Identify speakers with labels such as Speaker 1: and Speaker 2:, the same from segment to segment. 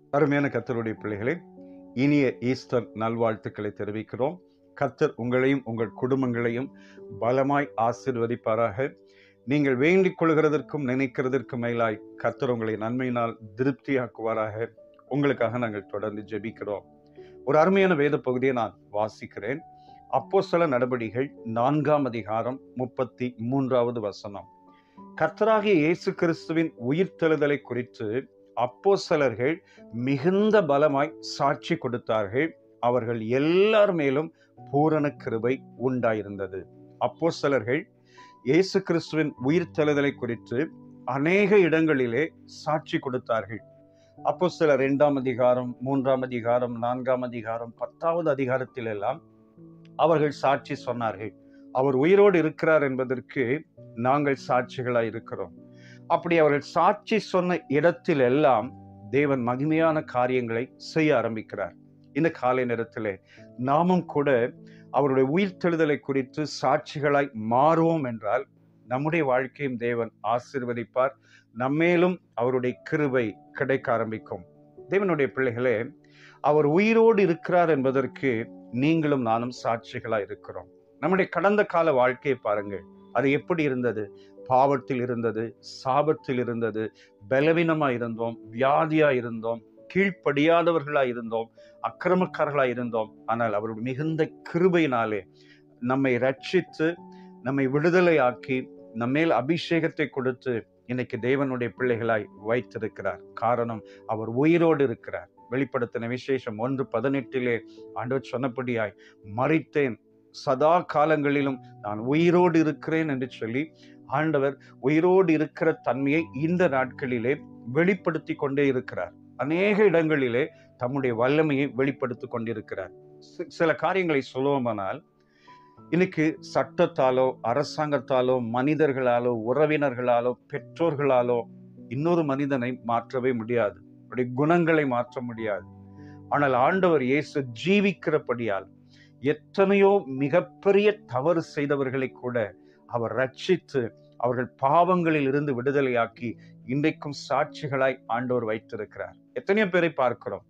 Speaker 1: அருமையான கத்தருடைய பிள்ளைகளே இனிய ஈஸ்டர் நல்வாழ்த்துக்களை தெரிவிக்கிறோம் கத்தர் உங்களையும் உங்கள் குடும்பங்களையும் பலமாய் ஆசீர்வதிப்பாராக நீங்கள் வேண்டிக் கொள்கிறதற்கும் நினைக்கிறதற்கும் மேலாய் கத்தர் உங்களை நன்மையினால் திருப்தியாக்குவாராக உங்களுக்காக நாங்கள் தொடர்ந்து ஜெபிக்கிறோம் ஒரு அருமையான வேத பகுதியை நான் வாசிக்கிறேன் அப்போஸ்தல நடபடிகள் நான்காம் அதிகாரம் முப்பத்தி மூன்றாவது வசனம் கர்த்தராகிய இயேசு கிறிஸ்துவின் உயிர்த்தெழுதலை குறித்து அப்போஸ்தலர்கள் மிகுந்த பலமாய் சாட்சி கொடுத்தார்கள் அவர்கள் எல்லார் மேலும் பூரண கிருபை உண்டாயிருந்தது அப்போஸ்தலர்கள் இயேசு கிறிஸ்துவின் உயிர்த்தெழுதலை குறித்து அநேக இடங்களிலே சாட்சி கொடுத்தார்கள் அப்போ சில இரண்டாம் அதிகாரம் மூன்றாம் அதிகாரம் நான்காம் அதிகாரம் பத்தாவது அதிகாரத்தில் எல்லாம் அவர்கள் சாட்சி சொன்னார்கள் அவர் உயிரோடு இருக்கிறார் என்பதற்கு நாங்கள் சாட்சிகளாய் இருக்கிறோம் அப்படி அவர்கள் சாட்சி சொன்ன இடத்தில் எல்லாம் தேவன் மகிமையான காரியங்களை செய்ய ஆரம்பிக்கிறார் இந்த காலை நேரத்திலே நாமும் கூட அவருடைய உயிர்த்தெழுதலை குறித்து சாட்சிகளாய் மாறுவோம் என்றால் நம்முடைய வாழ்க்கையும் தேவன் ஆசிர்வதிப்பார் நம்மேலும் அவருடைய கிருபை கிடைக்க ஆரம்பிக்கும் தேவனுடைய பிள்ளைகளே அவர் உயிரோடு இருக்கிறார் என்பதற்கு நீங்களும் நானும் சாட்சிகளா இருக்கிறோம் நம்முடைய கடந்த கால வாழ்க்கையை பாருங்கள் அது எப்படி இருந்தது பாவத்தில் இருந்தது சாபத்தில் இருந்தது பலவீனமா இருந்தோம் வியாதியா இருந்தோம் கீழ்ப்படியாதவர்களா இருந்தோம் அக்கிரமக்காரர்களா இருந்தோம் ஆனால் அவருடைய மிகுந்த கிருபையினாலே நம்மை ரட்சித்து நம்மை விடுதலையாக்கி நம்மேல் அபிஷேகத்தை கொடுத்து இன்னைக்கு தேவனுடைய பிள்ளைகளாய் வைத்திருக்கிறார் காரணம் அவர் உயிரோடு இருக்கிறார் வெளிப்படுத்தின விசேஷம் ஒன்று பதினெட்டிலே ஆண்டவர் சொன்னபடியாய் மறித்தேன் சதா காலங்களிலும் நான் உயிரோடு இருக்கிறேன் என்று சொல்லி ஆண்டவர் உயிரோடு இருக்கிற தன்மையை இந்த நாட்களிலே வெளிப்படுத்தி கொண்டே இருக்கிறார் அநேக இடங்களிலே தம்முடைய வல்லமையை வெளிப்படுத்தி கொண்டிருக்கிறார் சில காரியங்களை சொல்லுவோமானால் இன்னைக்கு சட்டத்தாலோ அரசாங்கத்தாலோ மனிதர்களாலோ உறவினர்களாலோ பெற்றோர்களாலோ இன்னொரு மனிதனை மாற்றவே முடியாது அவருடைய குணங்களை மாற்ற முடியாது ஆனால் ஆண்டவர் இயேசு ஜீவிக்கிறபடியால் எத்தனையோ மிகப்பெரிய தவறு செய்தவர்களை கூட அவர் ரட்சித்து அவர்கள் பாவங்களில் இருந்து விடுதலையாக்கி இன்றைக்கும் சாட்சிகளாய் ஆண்டவர் வைத்திருக்கிறார் எத்தனையோ பேரை பார்க்கிறோம்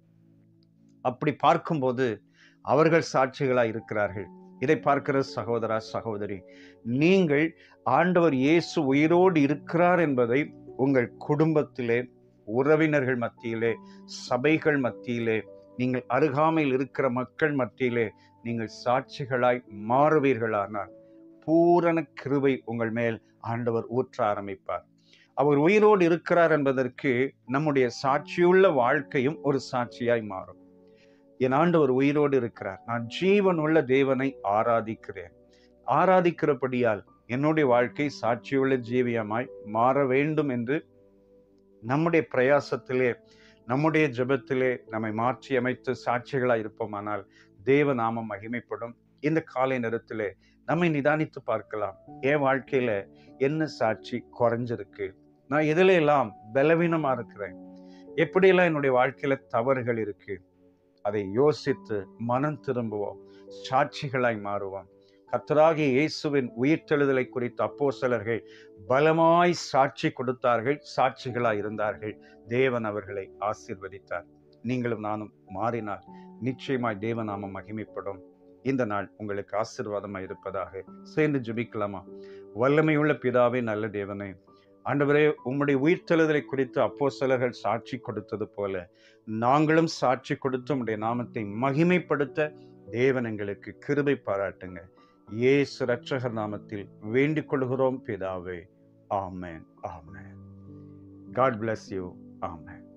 Speaker 1: அப்படி பார்க்கும்போது அவர்கள் சாட்சிகளாய் இருக்கிறார்கள் இதை பார்க்கிற சகோதரா சகோதரி நீங்கள் ஆண்டவர் இயேசு உயிரோடு இருக்கிறார் என்பதை உங்கள் குடும்பத்திலே உறவினர்கள் மத்தியிலே சபைகள் மத்தியிலே நீங்கள் அருகாமையில் இருக்கிற மக்கள் மத்தியிலே நீங்கள் சாட்சிகளாய் மாறுவீர்களானால் பூரண கிருபை உங்கள் மேல் ஆண்டவர் ஊற்ற ஆரம்பிப்பார் அவர் உயிரோடு இருக்கிறார் என்பதற்கு நம்முடைய சாட்சியுள்ள வாழ்க்கையும் ஒரு சாட்சியாய் மாறும் என் ஆண்டவர் உயிரோடு இருக்கிறார் நான் ஜீவன் உள்ள தேவனை ஆராதிக்கிறேன் ஆராதிக்கிறபடியால் என்னுடைய வாழ்க்கை சாட்சியுள்ள ஜீவியமாய் மாற வேண்டும் என்று நம்முடைய பிரயாசத்திலே நம்முடைய ஜெபத்திலே நம்மை மாற்றி அமைத்து சாட்சிகளாய் இருப்போமானால் தேவ நாமம் மகிமைப்படும் இந்த காலை நேரத்திலே நம்மை நிதானித்து பார்க்கலாம் என் வாழ்க்கையில என்ன சாட்சி குறைஞ்சிருக்கு நான் எதுல எல்லாம் பலவீனமா இருக்கிறேன் எப்படியெல்லாம் என்னுடைய வாழ்க்கையில தவறுகள் இருக்கு அதை யோசித்து மனம் திரும்புவோம் சாட்சிகளாய் மாறுவோம் கத்தராகிய இயேசுவின் உயிர்த்தெழுதலை குறித்து அப்போசலர்கள் பலமாய் சாட்சி கொடுத்தார்கள் சாட்சிகளாய் இருந்தார்கள் தேவன் அவர்களை ஆசீர்வதித்தார் நீங்களும் நானும் மாறினால் நிச்சயமாய் தேவநாமம் மகிமைப்படும் இந்த நாள் உங்களுக்கு ஆசீர்வாதமாய் இருப்பதாக சேர்ந்து ஜெபிக்கலாமா வல்லமையுள்ள பிதாவே நல்ல தேவனே ஆண்டவரே உம்முடைய உயிர்த்தெழுதலை குறித்து அப்போ சிலர்கள் சாட்சி கொடுத்தது போல நாங்களும் சாட்சி கொடுத்து உம்முடைய நாமத்தை மகிமைப்படுத்த தேவன் எங்களுக்கு கிருபை பாராட்டுங்க இயேசு ரட்சகர் நாமத்தில் வேண்டிக் கொள்கிறோம் பிதாவே ஆமேன் ஆமேன் காட் பிளஸ் யூ ஆமேன்